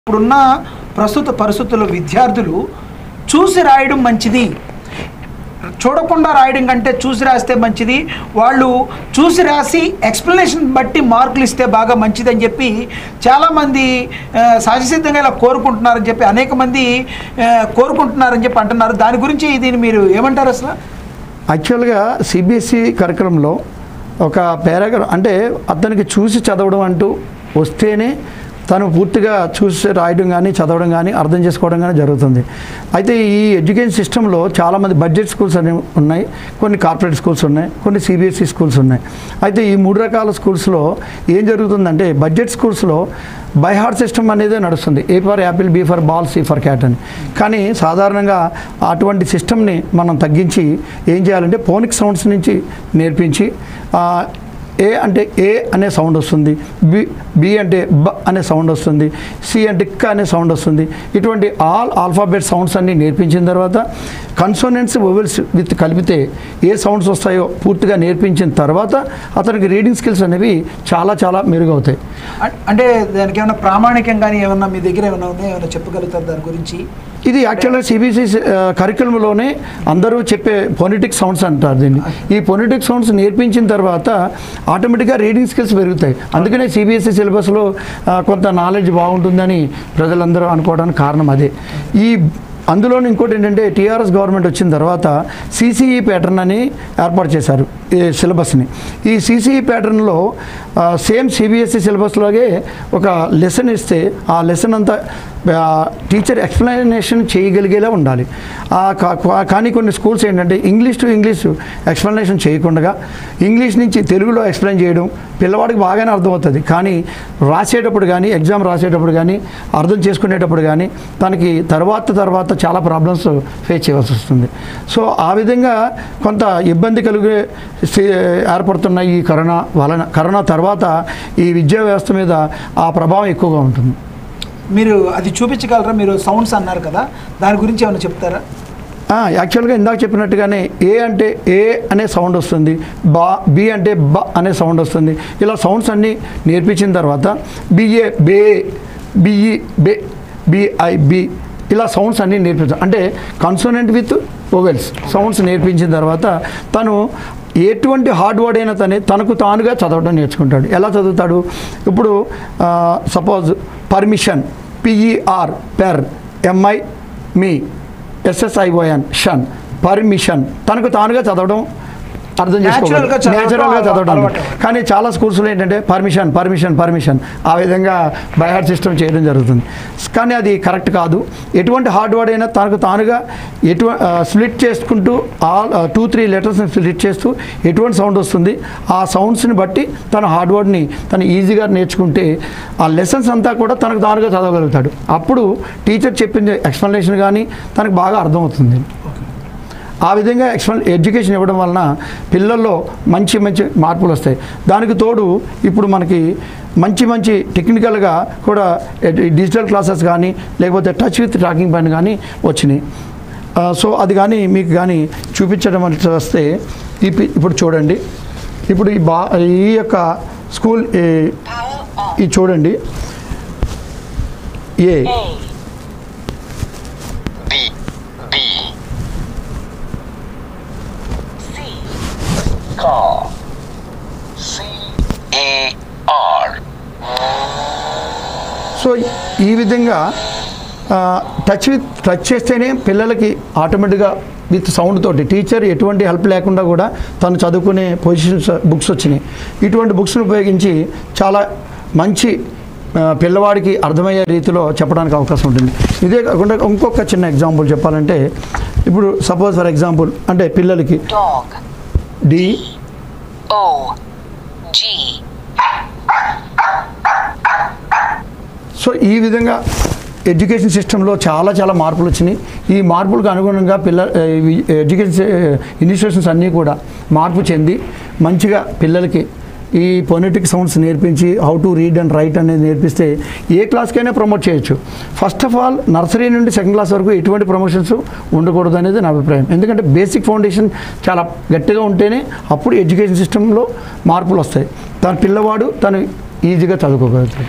ఇప్పుడున్న ప్రస్తుత పరిస్థితుల్లో విద్యార్థులు చూసి రాయడం మంచిది చూడకుండా రాయడం కంటే చూసి రాస్తే మంచిది వాళ్ళు చూసి రాసి ఎక్స్ప్లెనేషన్ బట్టి మార్కులు ఇస్తే బాగా మంచిది అని చెప్పి చాలామంది ఆ, సహజసిద్ధంగా ఇలా కోరుకుంటున్నారని చెప్పి అనేక మంది ఆ, కోరుకుంటున్నారని చెప్పి అంటున్నారు దాని గురించి దీన్ని మీరు ఏమంటారు అసలు యాక్చువల్గా సిబిఎస్ఈ కరికులంలో ఒక పారాగ్రాఫ్ అంటే అతనికి చూసి చదవడం అంటూ వస్తేనే తను పూర్తిగా చూసి రాయడం కానీ చదవడం కానీ అర్థం చేసుకోవడం కానీ జరుగుతుంది అయితే ఈ ఎడ్యుకేషన్ సిస్టంలో చాలామంది బడ్జెట్ స్కూల్స్ అనేవి ఉన్నాయి కొన్ని కార్పొరేట్ స్కూల్స్ ఉన్నాయి కొన్ని సిబిఎస్ఈ స్కూల్స్ ఉన్నాయి అయితే ఈ మూడు రకాల స్కూల్స్లో ఏం జరుగుతుందంటే బడ్జెట్ స్కూల్స్లో బై హార్ట్ సిస్టమ్ అనేది నడుస్తుంది A for apple B for ball C for cat అని కానీ సాధారణంగా అటువంటి సిస్టమ్ని మనం తగ్గించి ఏం చేయాలంటే ఫోనిక్ సౌండ్స్ నుంచి నేర్పించి ఆ, ఏ అంటే ఏ అనే సౌండ్ వస్తుంది బి బి అంటే బ అనే సౌండ్ వస్తుంది సి అంటే క్ అనే సౌండ్ వస్తుంది ఇటువంటి ఆల్ ఆల్ఫాబెట్ సౌండ్స్ అన్ని నేర్పించిన తర్వాత కన్సోనెంట్స్ వొవెల్స్ విత్ కలిపితే ఏ సౌండ్స్ వస్తాయో పూర్తిగా నేర్పించిన తర్వాత అతనికి రీడింగ్ స్కిల్స్ అనేవి చాలా చాలా మెరుగవుతాయి అ- అంటే దానికి ఏమైనా ప్రామాణికం కానీ ఏమన్నా మీ దగ్గర ఏమైనా ఉన్నాయో ఏమైనా చెప్పగలుగుతారు దాని గురించి ఇది యాక్చువల్గా సిబిఎస్ఈ కరికులంలోనే అందరూ చెప్పే పొనిటిక్ సౌండ్స్ అంటారు దీన్ని ఈ పొనిటిక్ సౌండ్స్ నేర్పించిన తర్వాత ఆటోమేటిక్గా రీడింగ్ స్కిల్స్ పెరుగుతాయి అందుకనే సిబిఎస్ఈ సిలబస్లో ఆ, కొంత నాలెడ్జ్ బాగుంటుందని ప్రజలందరూ అనుకోవడానికి కారణం అదే ఈ అందులోని ఇంకోటి ఏంటంటే టీఆర్ఎస్ గవర్నమెంట్ వచ్చిన తర్వాత సిసిఈ ప్యాటర్న్ అని ఏర్పాటు చేశారు ఈ సిలబస్ని ఈ సిసిఈ ప్యాటర్న్లో సేమ్ సిబిఎస్ఈ సిలబస్లోగే ఒక లెసన్ ఇస్తే ఆ లెసన్ అంతా టీచర్ ఎక్స్ప్లెనేషన్ చేయగలిగేలా ఉండాలి ఆ కా- కా- కానీ కొన్ని స్కూల్స్ ఏంటంటే ఇంగ్లీష్ టు ఇంగ్లీష్ ఎక్స్ప్లెనేషన్ చేయకుండా ఇంగ్లీష్ నుంచి తెలుగులో ఎక్స్ప్లెయిన్ చేయడం పిల్లవాడికి బాగానే అర్థమవుతుంది కానీ రాసేటప్పుడు కానీ ఎగ్జామ్ రాసేటప్పుడు కానీ అర్థం చేసుకునేటప్పుడు కానీ తనకి తర్వాత తర్వాత చాలా ప్రాబ్లమ్స్ ఫేస్ చేయవలసి వస్తుంది సో ఆ విధంగా కొంత ఇబ్బంది కలిగే స్థి- ఏర్పడుతున్న ఈ కరోనా వలన కరోనా తర్వాత ఈ విద్యా వ్యవస్థ మీద ఆ ప్రభావం ఎక్కువగా ఉంటుంది మీరు అది చూపించగలరా మీరు సౌండ్స్ అన్నారు కదా దాని గురించి ఏమైనా చెప్తారా ఆ, యాక్చువల్గా ఇందాక చెప్పినట్టుగానే ఏ అంటే ఏ అనే సౌండ్ వస్తుంది బా బి అంటే బ అనే సౌండ్ వస్తుంది ఇలా సౌండ్స్ అన్నీ నేర్పించిన తర్వాత బిఏ బే బిఈ బే బిఐ బి ఇలా సౌండ్స్ అన్నీ నేర్పించాం అంటే కన్సోనెంట్ విత్ ఓవెల్స్ సౌండ్స్ నేర్పించిన తర్వాత తను ఎటువంటి హార్డ్ వర్డ్ అయినా తనే తనకు తానుగా చదవడం నేర్చుకుంటాడు ఎలా చదువుతాడు ఇప్పుడు suppose permission P E R per M I మీ ఎస్ఎస్ఐఓఎన్ షన్ పర్మిషన్ తనకు తానుగా చదవడం అర్థం Natural గా చేసుకోవాలి చదవడం నేచురల్గా చదవడం అలవాటు. కానీ చాలా స్కూల్స్లో ఏంటంటే పర్మిషన్ పర్మిషన్ పర్మిషన్ ఆ విధంగా బైహార్ట్ సిస్టమ్ చేయడం జరుగుతుంది కానీ అది కరెక్ట్ కాదు ఎటువంటి హార్డ్ వర్డ్ అయినా తనకు తానుగా ఎటు స్ప్లిట్ చేసుకుంటూ ఆల్ టూ త్రీ లెటర్స్ని స్ప్లిట్ చేస్తూ ఎటువంటి సౌండ్ వస్తుంది ఆ సౌండ్స్ని బట్టి తన హార్డ్ వర్డ్ని తను ఈజీగా నేర్చుకుంటే ఆ లెసన్స్ అంతా కూడా తనకు తానుగా చదవగలుగుతాడు అప్పుడు టీచర్ చెప్పిన ఎక్స్ప్లెనేషన్ కానీ తనకు బాగా అర్థమవుతుంది ఆ విధంగా ఎక్స్ప్లెయిన్ ఎడ్యుకేషన్ ఇవ్వడం వలన పిల్లల్లో మంచి మంచి మార్పులు వస్తాయి దానికి తోడు ఇప్పుడు మనకి మంచి మంచి టెక్నికల్గా కూడా ఎడ్- డిజిటల్ క్లాసెస్ కానీ లేకపోతే టచ్ విత్ టాకింగ్ పైన కానీ వచ్చినాయి ఆ, సో అది కానీ మీకు కానీ చూపించడం అంటే వస్తే ఈ పి- ఇప్పుడు చూడండి ఇప్పుడు ఈ బా ఈ యొక్క స్కూల్ ఈ- ఈ చూడండి A B B C car C A R so ఈ విధంగా ఆ, టచ్ విత్ టచ్ చేస్తేనే పిల్లలకి ఆటోమేటిక్గా విత్ సౌండ్ తోటి టీచర్ ఎటువంటి హెల్ప్ లేకుండా కూడా తను చదువుకునే పొజిషన్స్ బుక్స్ వచ్చినాయి ఇటువంటి బుక్స్ని ఉపయోగించి చాలా మంచి ఆ, పిల్లవాడికి అర్థమయ్యే రీతిలో చెప్పడానికి అవకాశం ఉంటుంది ఇదే కాకుండా ఇంకొక చిన్న ఎగ్జాంపుల్ చెప్పాలంటే ఇప్పుడు సపోజ్ ఫర్ ఎగ్జాంపుల్ అంటే పిల్లలకి dog D O G so ఈ విధంగా ఎడ్యుకేషన్ సిస్టంలో చాలా చాలా మార్పులు వచ్చినాయి ఈ మార్పులకు అనుగుణంగా పిల్ల ఈ ఎడ్యుకేషన్ ఇన్స్టిట్యూషన్స్ అన్నీ కూడా మార్పు చెంది మంచిగా పిల్లలకి ఈ పొనెటిక్ సౌండ్స్ నేర్పించి how to read and write అనేది నేర్పిస్తే ఏ క్లాస్కైనా ప్రమోట్ చేయొచ్చు ఫస్ట్ ఆఫ్ ఆల్ నర్సరీ నుండి సెకండ్ క్లాస్ వరకు ఎటువంటి ప్రమోషన్స్ ఉండకూడదు అనేది నా అభిప్రాయం ఎందుకంటే బేసిక్ ఫౌండేషన్ చాలా గట్టిగా ఉంటేనే అప్పుడు ఎడ్యుకేషన్ సిస్టంలో మార్పులు వస్తాయి తన పిల్లవాడు తను ఈజీగా చదువుకోగలుగుతాడు